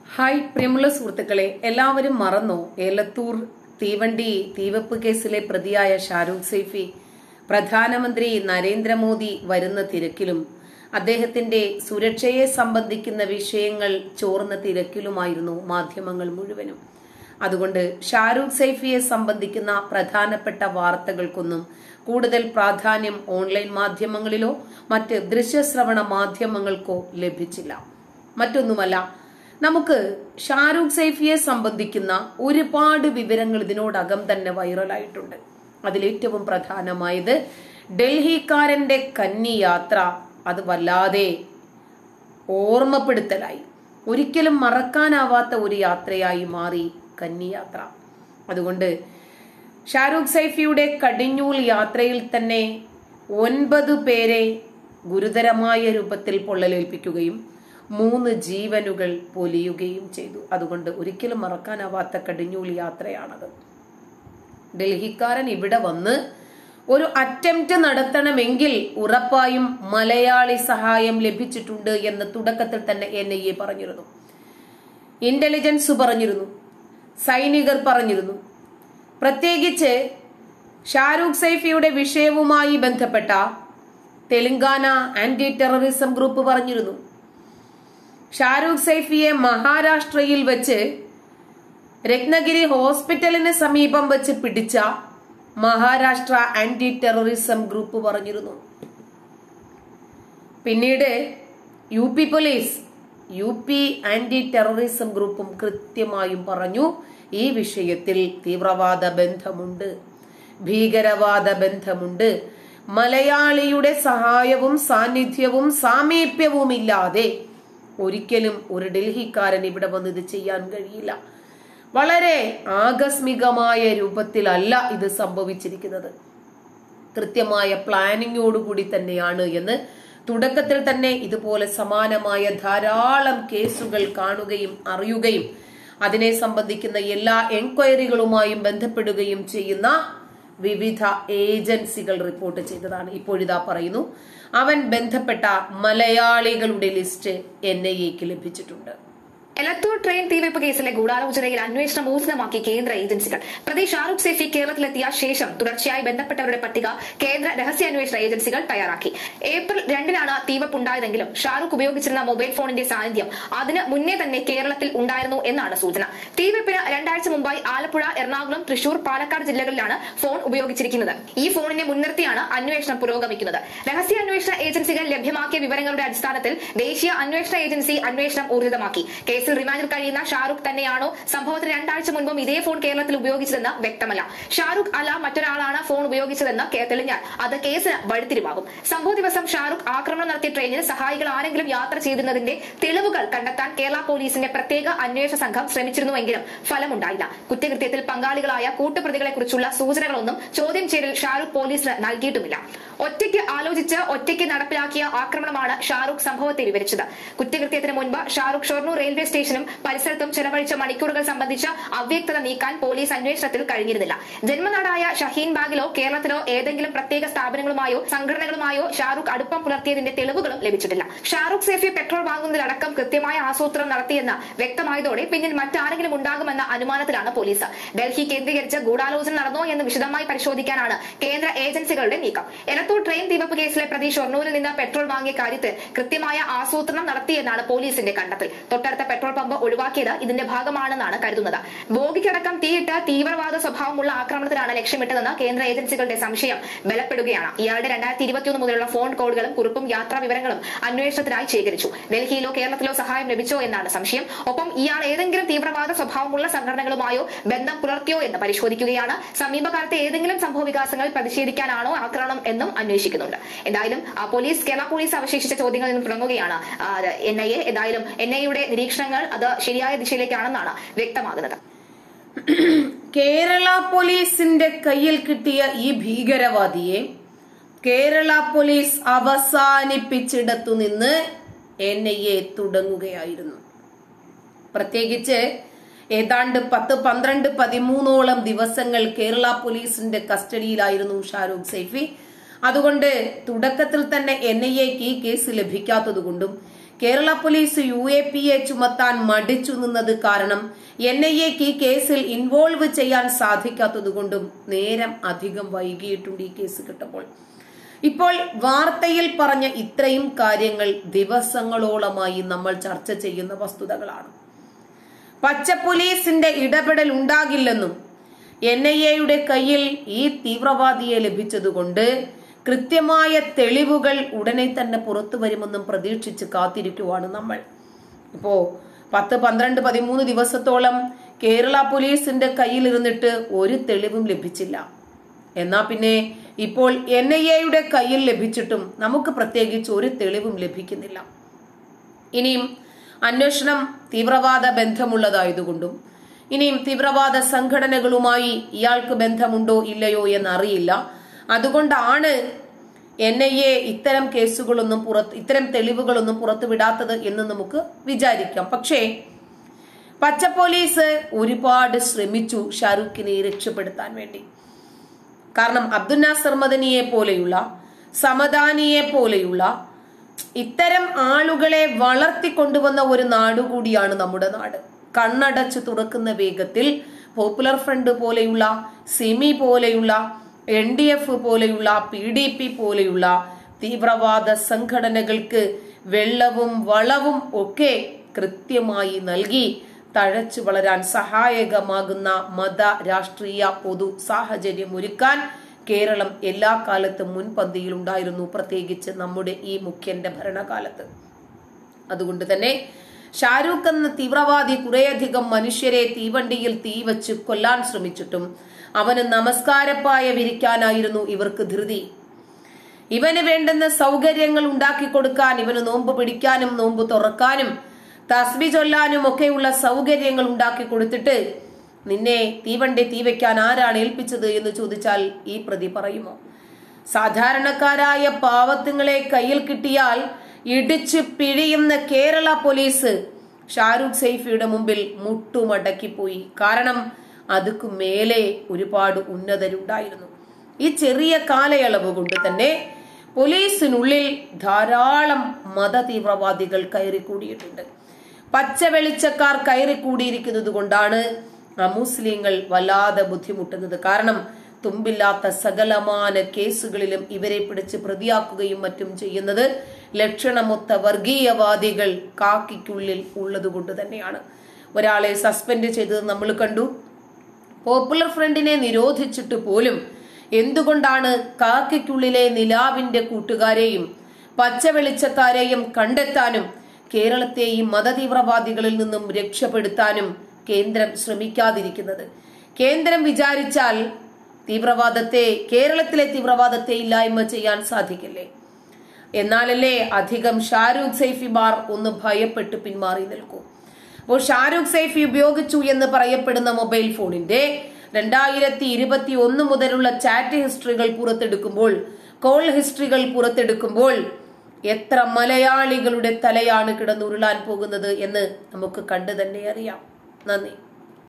hi പ്രിയമുള്ള സുഹൃത്തുക്കളെ എല്ലാവരും മറന്നോ ഏലത്തൂർ തീവണ്ടി തീവെപ്പ് കേസിലെ പ്രതിയായ ഷാരൂഖ് സൈഫി പ്രധാനമന്ത്രി നരേന്ദ്രമോദി വരുന്ന തിരക്കിലും അദ്ദേഹത്തിന്റെ സുരക്ഷയെ സംബന്ധിക്കുന്ന വിഷയങ്ങൾ ചോർന്ന തിരക്കിലുമായിരുന്നു മാധ്യമങ്ങൾ മുഴുവനും അതുകൊണ്ട് ഷാരൂഖ് സൈഫിയെ സംബന്ധിക്കുന്ന പ്രധാനപ്പെട്ട വാർത്തകൾക്കൊന്നും കൂടുതൽ പ്രാധാന്യം ഓൺലൈൻ മാധ്യമങ്ങളിലോ മറ്റ് ദൃശ്യശ്രവണ മാധ്യമങ്ങൾക്കോ ലഭിച്ചില്ല മറ്റൊന്നുമല്ല നമുക്ക് ഷാരൂഖ് സൈഫിയെ സംബന്ധിക്കുന്ന ഒരുപാട് വിവരങ്ങൾ ഇതിനോടകം തന്നെ വൈറലായിട്ടുണ്ട് അതിലേറ്റവും പ്രധാനമായത് ഡൽഹിക്കാരന്റെ കന്നി യാത്ര അത് വല്ലാതെ ഓർമ്മപ്പെടുത്തലായി ഒരിക്കലും മറക്കാനാവാത്ത ഒരു യാത്രയായി മാറി കന്നി യാത്ര അതുകൊണ്ട് ഷാരൂഖ് സൈഫിയുടെ കടിഞ്ഞൂൽ യാത്രയിൽ തന്നെ ഒൻപത് പേരെ ഗുരുതരമായ രൂപത്തിൽ പൊള്ളലേൽപ്പിക്കുകയും മൂന്ന് ജീവനുകൾ പൊലിയുകയും ചെയ്തു അതുകൊണ്ട് ഒരിക്കലും മറക്കാനാവാത്ത കടിഞ്ഞൂൽ യാത്രയാണത് ഡൽഹിക്കാരൻ ഇവിടെ വന്ന് ഒരു അറ്റംപ്റ്റ് നടത്തണമെങ്കിൽ ഉറപ്പായും മലയാളി സഹായം ലഭിച്ചിട്ടുണ്ട് എന്ന് തുടക്കത്തിൽ തന്നെ എൻ ഐ എ പറഞ്ഞിരുന്നു ഇന്റലിജൻസ് പറഞ്ഞിരുന്നു സൈനികർ പറഞ്ഞിരുന്നു പ്രത്യേകിച്ച് ഷാരൂഖ് സൈഫിയുടെ വിഷയവുമായി ബന്ധപ്പെട്ട തെലങ്കാന ആന്റി ടെററിസം ഗ്രൂപ്പ് പറഞ്ഞിരുന്നു ഷാരൂഖ് സൈഫിയെ മഹാരാഷ്ട്രയിൽ വെച്ച് രത്നഗിരി ഹോസ്പിറ്റലിന് സമീപം വെച്ച് പിടിച്ച മഹാരാഷ്ട്ര ആന്റി ടെററിസം ഗ്രൂപ്പ് പറഞ്ഞിരുന്നു പിന്നീട് U P police U P anti terrorism ഗ്രൂപ്പും കൃത്യമായും പറഞ്ഞു ഈ വിഷയത്തിൽ തീവ്രവാദ ബന്ധമുണ്ട് ഭീകരവാദ ബന്ധമുണ്ട് മലയാളിയുടെ സഹായവും സാന്നിധ്യവും സാമീപ്യവും ഇല്ലാതെ ഒരിക്കലും ഒരു ഡൽഹിക്കാരൻ ഇവിടെ വന്ന് ഇത് ചെയ്യാൻ കഴിയില്ല വളരെ ആകസ്മികമായ രൂപത്തിലല്ല ഇത് സംഭവിച്ചിരിക്കുന്നത് കൃത്യമായ പ്ലാനിങ്ങോടുകൂടി തന്നെയാണ് എന്ന് തുടക്കത്തിൽ തന്നെ ഇതുപോലെ സമാനമായ ധാരാളം കേസുകൾ കാണുകയും അറിയുകയും അതിനെ സംബന്ധിക്കുന്ന എല്ലാ എൻക്വയറികളുമായും ബന്ധപ്പെടുകയും ചെയ്യുന്ന വിവിധ ഏജൻസികൾ റിപ്പോർട്ട് ചെയ്തതാണ് ഇപ്പോഴിതാ പറയുന്നു അവൻ ബന്ധപ്പെട്ട മലയാളികളുടെ ലിസ്റ്റ് എൻ ഐ എക്ക് ലഭിച്ചിട്ടുണ്ട് എലത്തൂർ ട്രെയിൻ തീവെപ്പ് കേസിലെ ഗൂഢാലോചനയിൽ അന്വേഷണം ഊർജിതമാക്കി കേന്ദ്ര ഏജൻസികൾ പ്രതി ഷാറൂഖ് സൈഫി കേരളത്തിലെത്തിയ ശേഷം തുടർച്ചയായി ബന്ധപ്പെട്ടവരുടെ പട്ടിക കേന്ദ്ര രഹസ്യാന്വേഷണ ഏജൻസികൾ തയ്യാറാക്കി ഏപ്രിൽ രണ്ടിനാണ് തീവെപ്പ് ഉണ്ടായതെങ്കിലും ഷാറൂഖ് ഉപയോഗിച്ചിരുന്ന മൊബൈൽ ഫോണിന്റെ സാന്നിധ്യം അതിന് മുന്നേ തന്നെ കേരളത്തിൽ ഉണ്ടായിരുന്നു എന്നാണ് സൂചന തീവെപ്പിന് രണ്ടാഴ്ച മുമ്പായി ആലപ്പുഴ എറണാകുളം തൃശൂർ പാലക്കാട് ജില്ലകളിലാണ് ഫോൺ ഉപയോഗിച്ചിരിക്കുന്നത് ഈ ഫോണിനെ മുൻനിർത്തിയാണ് അന്വേഷണം പുരോഗമിക്കുന്നത് രഹസ്യാന്വേഷണ ഏജൻസികൾ ലഭ്യമാക്കിയ വിവരങ്ങളുടെ അടിസ്ഥാനത്തിൽ ദേശീയ അന്വേഷണ ഏജൻസി അന്വേഷണം ഊർജിതമാക്കി കേസിൽ റിമാൻഡിൽ കഴിയുന്ന ഷാറുഖ് തന്നെയാണോ സംഭവത്തിന് രണ്ടാഴ്ച മുൻപും ഇതേ ഫോൺ കേരളത്തിൽ ഉപയോഗിച്ചതെന്ന് വ്യക്തമല്ല ഷാറുഖ് അല്ല മറ്റൊരാളാണ് ഫോൺ ഉപയോഗിച്ചതെന്ന് കേ- തെളിഞ്ഞാൽ അത് കേസിന് വഴിത്തിരിവാകും സംഭവ ദിവസം ഷാറുഖ് ആക്രമണം നടത്തിയ ട്രെയിനിൽ സഹായികൾ ആരെങ്കിലും യാത്ര ചെയ്തിരുന്നതിന്റെ തെളിവുകൾ കണ്ടെത്താൻ കേരള പോലീസിന്റെ പ്രത്യേക അന്വേഷണ സംഘം ശ്രമിച്ചിരുന്നുവെങ്കിലും ഫലമുണ്ടായില്ല കുറ്റകൃത്യത്തിൽ പങ്കാളികളായ കൂട്ടുപ്രതികളെ കുറിച്ചുള്ള സൂചനകളൊന്നും ചോദ്യം ചെയ്യലിൽ ഷാറുഖ് പോലീസിന് നൽകിയിട്ടുമില്ല ഒറ്റയ്ക്ക് ആലോചിച്ച് ഒറ്റയ്ക്ക് നടപ്പിലാക്കിയ ആക്രമണമാണ് ഷാറുഖ് സംഭവത്തെ വിവരിച്ചത് കുറ്റകൃത്യത്തിന് മുൻപ് ഷാറുഖ് ഷൊർണൂർ റെയിൽവേ സ്റ്റേഷനും പരിസരത്തും ചെലവഴിച്ച മണിക്കൂറുകൾ സംബന്ധിച്ച അവ്യക്തത നീക്കാൻ പോലീസ് അന്വേഷണത്തിൽ കഴിഞ്ഞിരുന്നില്ല ജന്മനാടായ ഷഹീൻ ബാഗിലോ കേരളത്തിലോ ഏതെങ്കിലും പ്രത്യേക സ്ഥാപനങ്ങളുമായോ സംഘടനകളുമായോ ഷാറുഖ് അടുപ്പം പുലർത്തിയതിന്റെ തെളിവുകളും ലഭിച്ചിട്ടില്ല ഷാറുഖ് സേഫി പെട്രോൾ വാങ്ങുന്നതിലടക്കം കൃത്യമായ ആസൂത്രണം നടത്തിയെന്ന് വ്യക്തമായതോടെ പിന്നിൽ മറ്റാരെങ്കിലും ഉണ്ടാകുമെന്ന അനുമാനത്തിലാണ് പോലീസ് ഡൽഹി കേന്ദ്രീകരിച്ച് ഗൂഢാലോചന നടന്നോ എന്ന് വിശദമായി പരിശോധിക്കാനാണ് കേന്ദ്ര ഏജൻസികളുടെ നീക്കം എലത്തൂർ ട്രെയിൻ തീവപ്പ് കേസിലെ പ്രതി ഷൊർണൂരിൽ നിന്ന് പെട്രോൾ വാങ്ങിയ കാര്യത്തിൽ കൃത്യമായ ആസൂത്രണം നടത്തിയെന്നാണ് പോലീസിന്റെ കണ്ടെത്തൽ തൊട്ടടുത്ത പെട്രോൾ പമ്പ് ഒഴിവാക്കിയത് ഇതിന്റെ ഭാഗമാണെന്നാണ് കരുതുന്നത് ബോഗിക്കടക്കം തീയിട്ട് തീവ്രവാദ സ്വഭാവമുള്ള ആക്രമണത്തിനാണ് ലക്ഷ്യമിട്ടതെന്ന് കേന്ദ്ര ഏജൻസികളുടെ സംശയം ബലപ്പെടുകയാണ് ഇയാളുടെ രണ്ടായിരത്തി ഇരുപത്തിയൊന്ന് മുതലുള്ള ഫോൺ കോളുകളും കുറിപ്പും യാത്രാ വിവരങ്ങളും അന്വേഷണത്തിനായി ശേഖരിച്ചു ഡൽഹിയിലോ കേരളത്തിലോ സഹായം ലഭിച്ചോ എന്നാണ് സംശയം ഒപ്പം ഇയാൾ ഏതെങ്കിലും തീവ്രവാദ സ്വഭാവമുള്ള സംഘടനകളുമായോ ബന്ധം പുലർത്തിയോ എന്ന് പരിശോധിക്കുകയാണ് സമീപകാലത്തെ ഏതെങ്കിലും സംഭവ വികാസങ്ങൾ പ്രതിഷേധിക്കാനാണോ ആക്രമണം എന്നും അന്വേഷിക്കുന്നുണ്ട് എന്തായാലും ആ, പോലീസ് കേരള പോലീസ് അവശേഷിച്ച ചോദ്യങ്ങളിൽ നിന്ന് തുടങ്ങുകയാണ് എൻ ഐ എ എന്തായാലും എൻ ഐ യുടെ നിരീക്ഷണങ്ങൾ അത് ശരിയായ ദിശയിലേക്കാണെന്നാണ് വ്യക്തമാകുന്നത് കേരള പോലീസിന്റെ കയ്യിൽ കിട്ടിയ ഈ ഭീകരവാദിയെ കേരള പോലീസ് അവസാനിപ്പിച്ചിടത്തു നിന്ന് എൻ ഐ എ തുടങ്ങുകയായിരുന്നു പ്രത്യേകിച്ച് ഏതാണ്ട് പത്ത് പന്ത്രണ്ട് പതിമൂന്നോളം ദിവസങ്ങൾ കേരള പോലീസിന്റെ കസ്റ്റഡിയിലായിരുന്നു ഷാരൂഖ് സൈഫി അതുകൊണ്ട് തുടക്കത്തിൽ തന്നെ എൻ ഐ എക്ക് ഈ കേസ് ലഭിക്കാത്തതുകൊണ്ടും Kerala police U A P A ചുമത്താൻ മടിച്ചു നിന്നത് കാരണം എൻ ഐ എക്ക് ഈ കേസിൽ ഇൻവോൾവ് ചെയ്യാൻ സാധിക്കാത്തതുകൊണ്ടും നേരം അധികം വൈകിയിട്ടുണ്ട് ഈ കേസ് കിട്ടുമ്പോൾ ഇപ്പോൾ വാർത്തയിൽ പറഞ്ഞ ഇത്രയും കാര്യങ്ങൾ ദിവസങ്ങളോളമായി നമ്മൾ ചർച്ച ചെയ്യുന്ന വസ്തുതകളാണ് പച്ച പോലീസിന്റെ ഇടപെടൽ ഉണ്ടാകില്ലെന്നും എൻ ഐ എയുടെ കയ്യിൽ ഈ തീവ്രവാദിയെ ലഭിച്ചതുകൊണ്ട് കൃത്യമായ തെളിവുകൾ ഉടനെ തന്നെ പുറത്തു വരുമെന്നും പ്രതീക്ഷിച്ച് കാത്തിരിക്കുവാണ് നമ്മൾ ഇപ്പോ പത്ത് പന്ത്രണ്ട് പതിമൂന്ന് ദിവസത്തോളം കേരള പോലീസിന്റെ കയ്യിൽ ഇരുന്നിട്ട് ഒരു തെളിവും ലഭിച്ചില്ല എന്നാ പിന്നെ ഇപ്പോൾ എൻ ഐ എയുടെ കയ്യിൽ ലഭിച്ചിട്ടും നമുക്ക് പ്രത്യേകിച്ച് ഒരു തെളിവും ലഭിക്കുന്നില്ല ഇനിയും അന്വേഷണം തീവ്രവാദ ബന്ധമുള്ളതായതുകൊണ്ടും ഇനിയും തീവ്രവാദ സംഘടനകളുമായി ഇയാൾക്ക് ബന്ധമുണ്ടോ ഇല്ലയോ എന്നറിയില്ല അതുകൊണ്ടാണ് എൻ ഐ എ ഇത്തരം കേസുകളൊന്നും പുറത്ത് ഇത്തരം തെളിവുകളൊന്നും പുറത്തു വിടാത്തത് എന്ന് നമുക്ക് വിചാരിക്കാം പക്ഷേ പച്ച പോലീസ് ഒരുപാട് ശ്രമിച്ചു ഷാരൂഖിനെ രക്ഷപ്പെടുത്താൻ വേണ്ടി കാരണം അബ്ദുൽ നാസർ മദനിയെ പോലെയുള്ള സമദാനിയെ പോലെയുള്ള ഇത്തരം ആളുകളെ വളർത്തിക്കൊണ്ടുവന്ന ഒരു നാടുകൂടിയാണ് നമ്മുടെ നാട് കണ്ണടച്ച് തുറക്കുന്ന വേഗത്തിൽ പോപ്പുലർ ഫ്രണ്ട് പോലെയുള്ള സിമി പോലെയുള്ള എൻ ഡി എഫ് പോലെയുള്ള പി ഡി പി പോലെയുള്ള തീവ്രവാദ സംഘടനകൾക്ക് വെള്ളവും വളവും ഒക്കെ കൃത്യമായി നൽകി തഴച്ചു വളരാൻ സഹായകമാകുന്ന മത രാഷ്ട്രീയ പൊതു സാഹചര്യം ഒരുക്കാൻ കേരളം എല്ലാ കാലത്തും മുൻപന്തിയിൽ ഉണ്ടായിരുന്നു പ്രത്യേകിച്ച് നമ്മുടെ ഈ മുഖ്യന്റെ ഭരണകാലത്ത് അതുകൊണ്ട് തന്നെ ഷാരൂഖ് എന്ന തീവ്രവാദി കുറേയധികം മനുഷ്യരെ തീവണ്ടിയിൽ തീ വെച്ച് കൊല്ലാൻ ശ്രമിച്ചിട്ടും അവന് നമസ്കാരപ്പായ വിരിക്കാനായിരുന്നു ഇവർക്ക് ധൃതി ഇവന് വേണ്ടുന്ന സൗകര്യങ്ങൾ ഉണ്ടാക്കി കൊടുക്കാൻ ഇവന് നോമ്പ് പിടിക്കാനും നോമ്പ് തുറക്കാനും തസ്ബി ചൊല്ലാനും ഒക്കെയുള്ള സൗകര്യങ്ങൾ ഉണ്ടാക്കി കൊടുത്തിട്ട് നിന്നെ തീവണ്ടി തീ വെക്കാൻ ആരാണ് ഏൽപ്പിച്ചത് എന്ന് ചോദിച്ചാൽ ഈ പ്രതി പറയുമോ സാധാരണക്കാരായ പാവത്തുങ്ങളെ കയ്യിൽ കിട്ടിയാൽ ഇടിച്ചു പിഴിയുന്ന കേരള പോലീസ് ഷാരൂഖ് സൈഫിയുടെ മുമ്പിൽ മുട്ടുമടക്കിപ്പോയി കാരണം അതുക്കു മേലെ ഒരുപാട് ഉന്നതരുണ്ടായിരുന്നു ഈ ചെറിയ കാലയളവ് കൊണ്ട് തന്നെ പോലീസിനുള്ളിൽ ധാരാളം മത തീവ്രവാദികൾ കയറിക്കൂടിയിട്ടുണ്ട് പച്ച വെളിച്ചക്കാർ കയറിക്കൂടിയിരിക്കുന്നത് കൊണ്ടാണ് അമുസ്ലിങ്ങൾ വല്ലാതെ ബുദ്ധിമുട്ടുന്നത് കാരണം തുമ്പില്ലാത്ത സകലമാന കേസുകളിലും ഇവരെ പിടിച്ച് പ്രതിയാക്കുകയും മറ്റും ചെയ്യുന്നത് ലക്ഷണമൊത്ത വർഗീയവാദികൾ കാക്കിക്കുള്ളിൽ ഉള്ളതുകൊണ്ട് തന്നെയാണ് ഒരാളെ സസ്പെൻഡ് ചെയ്തത് നമ്മൾ കണ്ടു പോപ്പുലർ ഫ്രണ്ടിനെ നിരോധിച്ചിട്ട് പോലും എന്തുകൊണ്ടാണ് കാക്കയ്ക്കുള്ളിലെ നിലാവിന്റെ കൂട്ടുകാരെയും പച്ച വെളിച്ചക്കാരെയും കണ്ടെത്താനും കേരളത്തെയും മതതീവ്രവാദികളിൽ നിന്നും രക്ഷപ്പെടുത്താനും കേന്ദ്രം ശ്രമിക്കാതിരിക്കുന്നത് കേന്ദ്രം വിചാരിച്ചാൽ തീവ്രവാദത്തെ കേരളത്തിലെ തീവ്രവാദത്തെ ഇല്ലായ്മ ചെയ്യാൻ സാധിക്കില്ലേ എന്നാലല്ലേ അധികം ഷാരൂഖ് സൈഫിമാർ ഒന്ന് ഭയപ്പെട്ട് പിന്മാറി നിൽക്കൂ അപ്പോൾ ഷാരൂഖ് സൈഫി ഉപയോഗിച്ചു എന്ന് പറയപ്പെടുന്ന മൊബൈൽ ഫോണിന്റെ രണ്ടായിരത്തി ഇരുപത്തി ഒന്ന് മുതലുള്ള ചാറ്റ് ഹിസ്റ്ററികൾ പുറത്തെടുക്കുമ്പോൾ കോൾ ഹിസ്റ്ററികൾ പുറത്തെടുക്കുമ്പോൾ എത്ര മലയാളികളുടെ തലയാണ് കിടന്നുരുളാൻ പോകുന്നത് എന്ന് നമുക്ക് കണ്ടു തന്നെ അറിയാം നന്ദി